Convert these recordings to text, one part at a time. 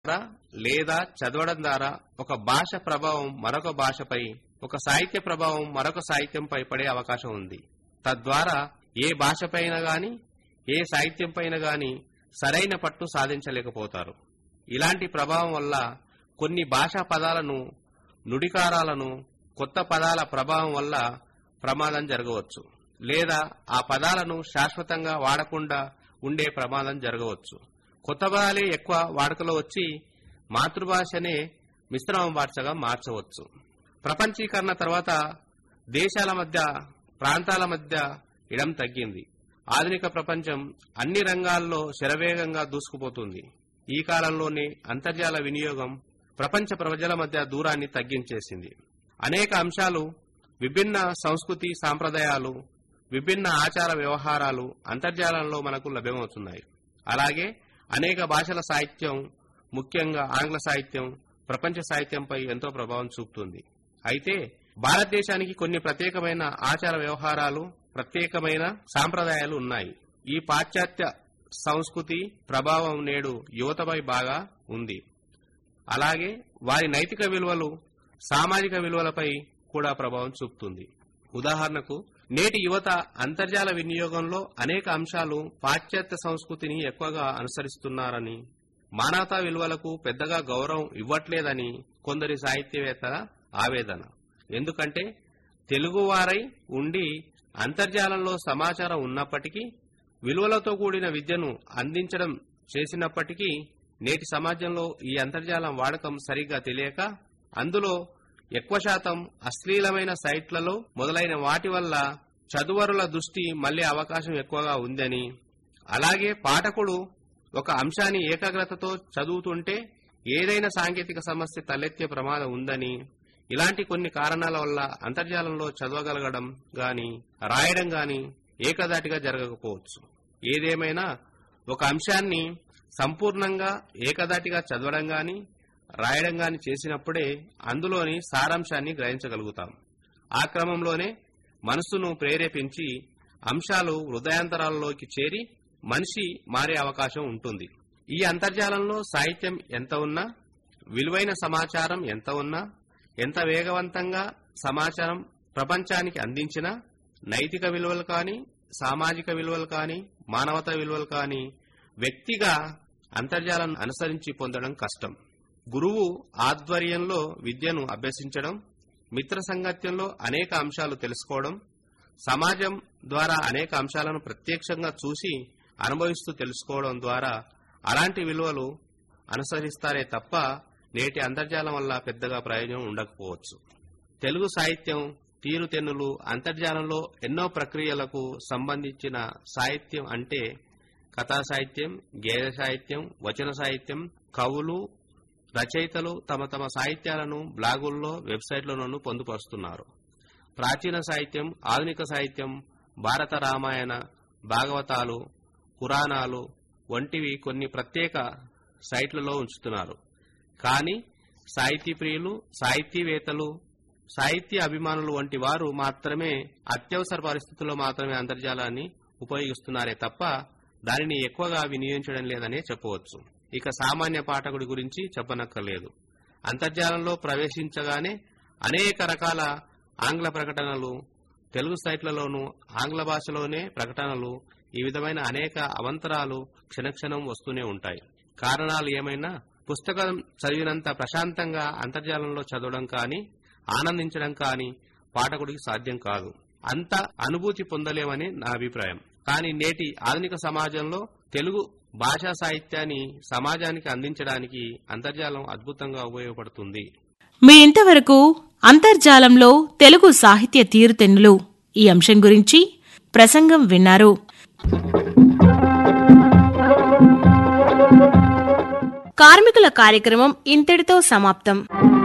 ద్వారా లేదా చదవడం ద్వారా ఒక భాష ప్రభావం మరొక భాషపై ఒక సాహిత్య ప్రభావం మరొక సాహిత్యంపై పడే అవకాశం ఉంది తద్వారా ఏ భాషపైన గాని ఏ సాహిత్యం పైన గాని సరైన పట్టు సాధించలేకపోతారు ఇలాంటి ప్రభావం వల్ల కొన్ని భాషా పదాలను నుడికారాలను కొత్త పదాల ప్రభావం వల్ల ప్రమాదం జరగవచ్చు లేదా ఆ పదాలను శాశ్వతంగా వాడకుండా ఉండే ప్రమాదం జరగవచ్చు కొత్త పదాలే ఎక్కువ వాడుకలో వచ్చి మాతృభాషనే మిశ్రమ భాషగా మార్చవచ్చు ప్రపంచీకరణ తర్వాత దేశాల మధ్య ప్రాంతాల మధ్య ఇడం తగ్గింది ఆధునిక ప్రపంచం అన్ని రంగాల్లో శరవేగంగా దూసుకుపోతుంది ఈ కాలంలోనే అంతర్జాల వినియోగం ప్రపంచ ప్రజల మధ్య దూరాన్ని తగ్గించేసింది అనేక అంశాలు విభిన్న సంస్కృతి సాంప్రదాయాలు విభిన్న ఆచార వ్యవహారాలు అంతర్జాలంలో మనకు లభ్యమవుతున్నాయి అలాగే అనేక భాషల సాహిత్యం ముఖ్యంగా ఆంగ్ల సాహిత్యం ప్రపంచ సాహిత్యంపై ఎంతో ప్రభావం చూపుతుంది అయితే భారతదేశానికి కొన్ని ప్రత్యేకమైన ఆచార వ్యవహారాలు ప్రత్యేకమైన సాంప్రదాయాలు ఉన్నాయి ఈ పాశ్చాత్య సంస్కృతి ప్రభావం నేడు యువతపై బాగా ఉంది అలాగే వారి నైతిక విలువలు సామాజిక విలువలపై కూడా ప్రభావం చూపుతుంది ఉదాహరణకు నేటి యువత అంతర్జాల వినియోగంలో అనేక అంశాలు పాశ్చాత్య సంస్కృతిని ఎక్కువగా అనుసరిస్తున్నారని మానవతా విలువలకు పెద్దగా గౌరవం ఇవ్వట్లేదని కొందరి సాహిత్యవేత్తల ఆవేదన ఎందుకంటే తెలుగువారై ఉండి అంతర్జాలంలో సమాచారం ఉన్నప్పటికీ విలువలతో కూడిన విద్యను అందించడం చేసినప్పటికీ నేటి సమాజంలో ఈ అంతర్జాలం వాడకం సరిగ్గా తెలియక అందులో ఎక్కువ శాతం అశ్లీలమైన సైట్లలో మొదలైన వాటి వల్ల చదువరుల దృష్టి మళ్లే అవకాశం ఎక్కువగా ఉందని అలాగే పాఠకుడు ఒక అంశాన్ని ఏకాగ్రతతో చదువుతుంటే ఏదైనా సాంకేతిక సమస్య తలెత్తే ప్రమాదం ఉందని ఇలాంటి కొన్ని కారణాల వల్ల అంతర్జాలంలో చదవగలగడం గాని రాయడం గాని ఏకదాటిగా జరగకపోవచ్చు ఏదేమైనా ఒక అంశాన్ని సంపూర్ణంగా ఏకదాటిగా చదవడం గాని రాయడం గాని చేసినప్పుడే అందులోని సారాంశాన్ని గ్రహించగలుగుతాం ఆ క్రమంలోనే మనసును ప్రేరేపించి అంశాలు హృదయాంతరాల్లోకి చేరి మనిషి మారే అవకాశం ఉంటుంది ఈ అంతర్జాలంలో సాహిత్యం ఎంత ఉన్నా విలువైన సమాచారం ఎంత ఉన్నా ఎంత వేగవంతంగా సమాచారం ప్రపంచానికి అందించినా నైతిక విలువలు కానీ సామాజిక విలువలు కానీ మానవతా విలువలు కానీ వ్యక్తిగా అంతర్జాలం అనుసరించి పొందడం కష్టం గురువు ఆధ్వర్యంలో విద్యను అభ్యసించడం మిత్ర సంగత్యంలో అనేక అంశాలు తెలుసుకోవడం సమాజం ద్వారా అనేక అంశాలను ప్రత్యక్షంగా చూసి అనుభవిస్తూ తెలుసుకోవడం ద్వారా అలాంటి విలువలు అనుసరిస్తారే తప్ప నేటి అంతర్జాలం వల్ల పెద్దగా ప్రయోజనం ఉండకపోవచ్చు తెలుగు సాహిత్యం తీరుతెన్నులు అంతర్జాలంలో ఎన్నో ప్రక్రియలకు సంబంధించిన సాహిత్యం అంటే కథా సాహిత్యం గేయ సాహిత్యం వచన సాహిత్యం కవులు రచయితలు తమ తమ సాహిత్యాలను బ్లాగుల్లో వెబ్సైట్లలోనూ పొందుపరుస్తున్నారు ప్రాచీన సాహిత్యం ఆధునిక సాహిత్యం భారత రామాయణ భాగవతాలు పురాణాలు వంటివి కొన్ని ప్రత్యేక సైట్లలో ఉంచుతున్నారు కానీ సాహితీ ప్రియులు సాహితీవేత్తలు సాహిత్య అభిమానులు వంటి వారు మాత్రమే అత్యవసర పరిస్థితుల్లో మాత్రమే అంతర్జాలాన్ని ఉపయోగిస్తున్నారే తప్ప దానిని ఎక్కువగా వినియోగించడం లేదనే చెప్పవచ్చు ఇక సామాన్య పాఠకుడి గురించి చెప్పనక్కర్లేదు అంతర్జాలంలో ప్రవేశించగానే అనేక రకాల ఆంగ్ల ప్రకటనలు తెలుగు సైట్లలోనూ ఆంగ్ల భాషలోనే ప్రకటనలు ఈ విధమైన అనేక అవంతరాలు క్షణక్షణం వస్తూనే ఉంటాయి కారణాలు ఏమైనా పుస్తకం చదివినంత ప్రశాంతంగా అంతర్జాలంలో చదవడం కానీ ఆనందించడం కానీ పాఠకుడికి సాధ్యం కాదు అంత అనుభూతి పొందలేమని నా అభిప్రాయం కానీ నేటి ఆధునిక సమాజంలో తెలుగు భాషా సాహిత్యాన్ని సమాజానికి అందించడానికి అంతర్జాలం అద్భుతంగా ఉపయోగపడుతుంది మీరింతవరకు అంతర్జాలంలో తెలుగు సాహిత్య తీరుతెన్నులు ఈ అంశం గురించి ప్రసంగం విన్నారు కార్మికుల కార్యక్రమం ఇంతటితో సమాప్తం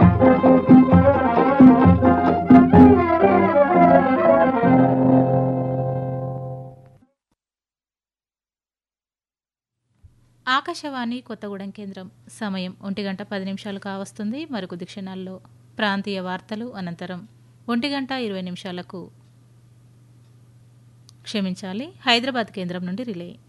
ఆకాశవాణి కొత్తగూడెం కేంద్రం సమయం ఒంటి గంట పది నిమిషాలు కావస్తుంది మరికొద్ది క్షణాల్లో ప్రాంతీయ వార్తలు అనంతరం ఒంటి గంట ఇరవై నిమిషాలకు క్షమించాలి హైదరాబాద్ కేంద్రం నుండి రిలే